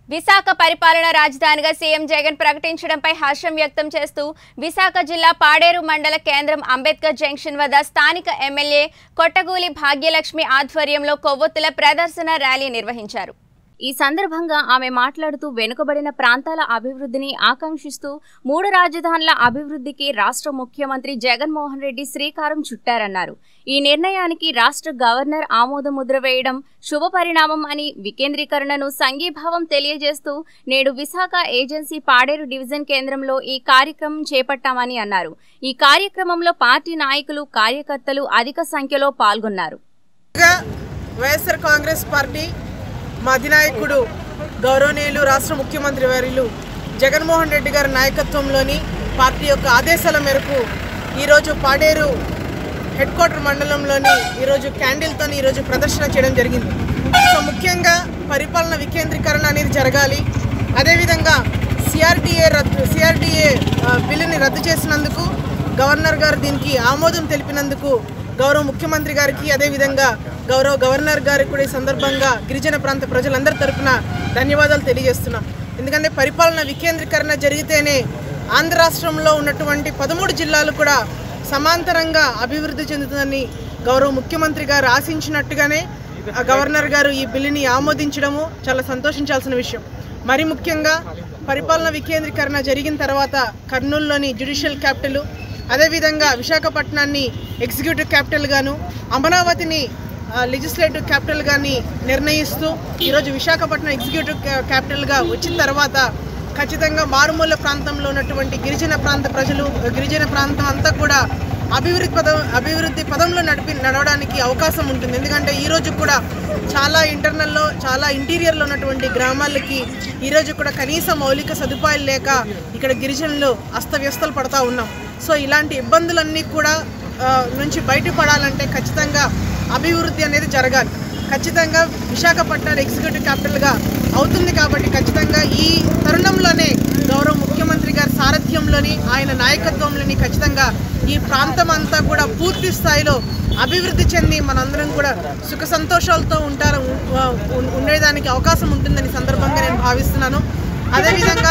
విశాఖ పరిపాలన రాజధానిగా సీఎం జగన్ ప్రకటించడంపై హర్షం వ్యక్తం చేస్తూ విశాఖ జిల్లా పాడేరు మండల కేంద్రం అంబేద్కర్ జంక్షన్ వద్ద స్థానిక ఎమ్మెల్యే కొట్టగూలి భాగ్యలక్ష్మి ఆధ్వర్యంలో కొవ్వొత్తుల ప్రదర్శన ర్యాలీ నిర్వహించారు ఈ సందర్భంగా ఆమె మాట్లాడుతూ వెనుకబడిన ప్రాంతాల అభివృద్ధిని ఆకాంక్షిస్తూ మూడు రాజధానుల అభివృద్ధికి రాష్ట్ర ముఖ్యమంత్రి జగన్మోహన్ రెడ్డి శ్రీకారం చుట్టారన్నారు ఈ నిర్ణయానికి రాష్ట్ర గవర్నర్ ఆమోద ముద్ర వేయడం శుభ పరిణామం అని వికేంద్రీకరణను సంఘీభావం తెలియజేస్తూ నేడు విశాఖ ఏజెన్సీ పాడేరు డివిజన్ కేంద్రంలో ఈ కార్యక్రమం చేపట్టామని అన్నారు ఈ కార్యక్రమంలో పార్టీ నాయకులు కార్యకర్తలు అధిక సంఖ్యలో పాల్గొన్నారు గా వైఎస్ఆర్ కాంగ్రెస్ పార్టీ మా అధినాయకుడు గౌరవనీయులు రాష్ట్ర ముఖ్యమంత్రి వర్యులు జగన్మోహన్ రెడ్డి గారి నాయకత్వంలోని పార్టీ యొక్క ఆదేశాల మేరకు ఈరోజు పాడేరు హెడ్ క్వార్టర్ మండలంలోని ఈరోజు క్యాండిల్తో ఈరోజు ప్రదర్శన చేయడం జరిగింది సో ముఖ్యంగా పరిపాలన వికేంద్రీకరణ అనేది జరగాలి అదేవిధంగా సిఆర్టీఏ రద్దు సిఆర్టీఏ బిల్లుని రద్దు చేసినందుకు గవర్నర్ గారు దీనికి ఆమోదం తెలిపినందుకు గౌరవ ముఖ్యమంత్రి గారికి అదేవిధంగా గౌరవ గవర్నర్ గారికి కూడా ఈ సందర్భంగా గిరిజన ప్రాంత ప్రజలందరి తరపున ధన్యవాదాలు తెలియజేస్తున్నాం ఎందుకంటే పరిపాలన వికేంద్రీకరణ జరిగితేనే ఆంధ్ర రాష్ట్రంలో ఉన్నటువంటి పదమూడు జిల్లాలు కూడా సమాంతరంగా అభివృద్ధి చెందుతుందని గౌరవ ముఖ్యమంత్రి గారు ఆశించినట్టుగానే ఆ గవర్నర్ గారు ఈ బిల్లుని ఆమోదించడము చాలా సంతోషించాల్సిన విషయం మరి ముఖ్యంగా పరిపాలన వికేంద్రీకరణ జరిగిన తర్వాత కర్నూలులోని జ్యుడిషియల్ క్యాపిటల్ అదేవిధంగా విశాఖపట్నాన్ని ఎగ్జిక్యూటివ్ క్యాపిటల్ గాను అమరావతిని లెజిస్లేటివ్ క్యాపిటల్ గాని నిర్ణయిస్తూ ఈరోజు విశాఖపట్నం ఎగ్జిక్యూటివ్ క్యా- క్యాపిటల్గా వచ్చిన తర్వాత ఖచ్చితంగా మారుమూల ప్రాంతంలో ఉన్నటువంటి గిరిజన ప్రాంత ప్రజలు గిరిజన ప్రాంతం అంతా కూడా అభివృద్ధి పదం అభివృద్ధి పదంలో నడిపి నడవడానికి అవకాశం ఉంటుంది ఎందుకంటే ఈ రోజు కూడా చాలా ఇంటర్నల్లో చాలా ఇంటీరియర్లో ఉన్నటువంటి గ్రామాలకి ఈరోజు కూడా కనీస మౌలిక సదుపాయాలు లేక ఇక్కడ గిరిజనులు అస్తవ్యస్తలు పడతా ఉన్నాం సో ఇలాంటి ఇబ్బందులన్నీ కూడా ఆ, నుంచి బయటపడాలంటే ఖచ్చితంగా అభివృద్ధి అనేది జరగాలి ఖచ్చితంగా విశాఖపట్నం ఎగ్జిక్యూటివ్ క్యాపిటల్గా అవుతుంది కాబట్టి ఖచ్చితంగా ఈ తరుణంలోనే గౌరవ ముఖ్యమంత్రి గారి సారథ్యంలోని ఆయన నాయకత్వంలోని ఖచ్చితంగా ఈ ప్రాంతం అంతా కూడా పూర్తి స్థాయిలో అభివృద్ధి చెంది మనందరం కూడా సుఖ సంతోషాలతో ఉంటారు ఉ- ఉండేదానికి అవకాశం ఉంటుందని సందర్భంగా నేను భావిస్తున్నాను అదేవిధంగా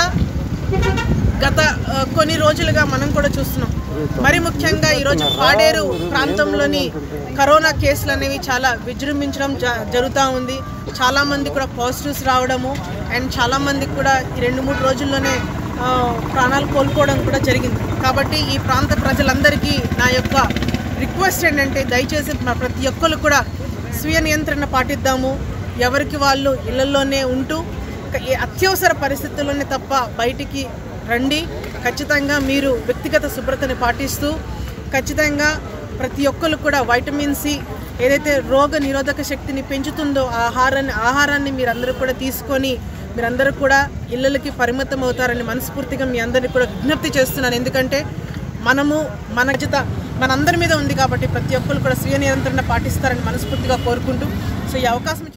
గత ఆ, కొన్ని రోజులుగా మనం కూడా చూస్తున్నాం మరి ముఖ్యంగా ఈరోజు పాడేరు ప్రాంతంలోని కరోనా కేసులు అనేవి చాలా విజృంభించడం జ జరుగుతూ ఉంది చాలామంది కూడా పాజిటివ్స్ రావడము అండ్ చాలామంది కూడా ఈ రెండు మూడు రోజుల్లోనే ఆ, ప్రాణాలు కోల్పోవడం కూడా జరిగింది కాబట్టి ఈ ప్రాంత ప్రజలందరికీ నా యొక్క రిక్వెస్ట్ ఏంటంటే దయచేసి మా ప్రతి ఒక్కరు కూడా స్వీయ నియంత్రణ పాటిద్దాము ఎవరికి వాళ్ళు ఇళ్లలోనే ఉంటూ ఒక ఈ అత్యవసర పరిస్థితుల్లోనే తప్ప బయటికి రండి ఖచ్చితంగా మీరు వ్యక్తిగత శుభ్రతని పాటిస్తూ ఖచ్చితంగా ప్రతి ఒక్కరు కూడా వైటమిన్ సి ఏదైతే రోగ నిరోధక శక్తిని పెంచుతుందో ఆ ఆహారాన్ని ఆహారాన్ని మీరందరూ కూడా తీసుకొని మీరందరూ కూడా ఇళ్ళకి పరిమితం అవుతారని మనస్ఫూర్తిగా మీ అందరికీ కూడా విజ్ఞప్తి చేస్తున్నాను ఎందుకంటే మనము మన బాధ్యత మనందరి మీద ఉంది కాబట్టి ప్రతి ఒక్కరు కూడా స్వీయ నియంత్రణ పాటిస్తారని మనస్ఫూర్తిగా కోరుకుంటూ సో ఈ అవకాశం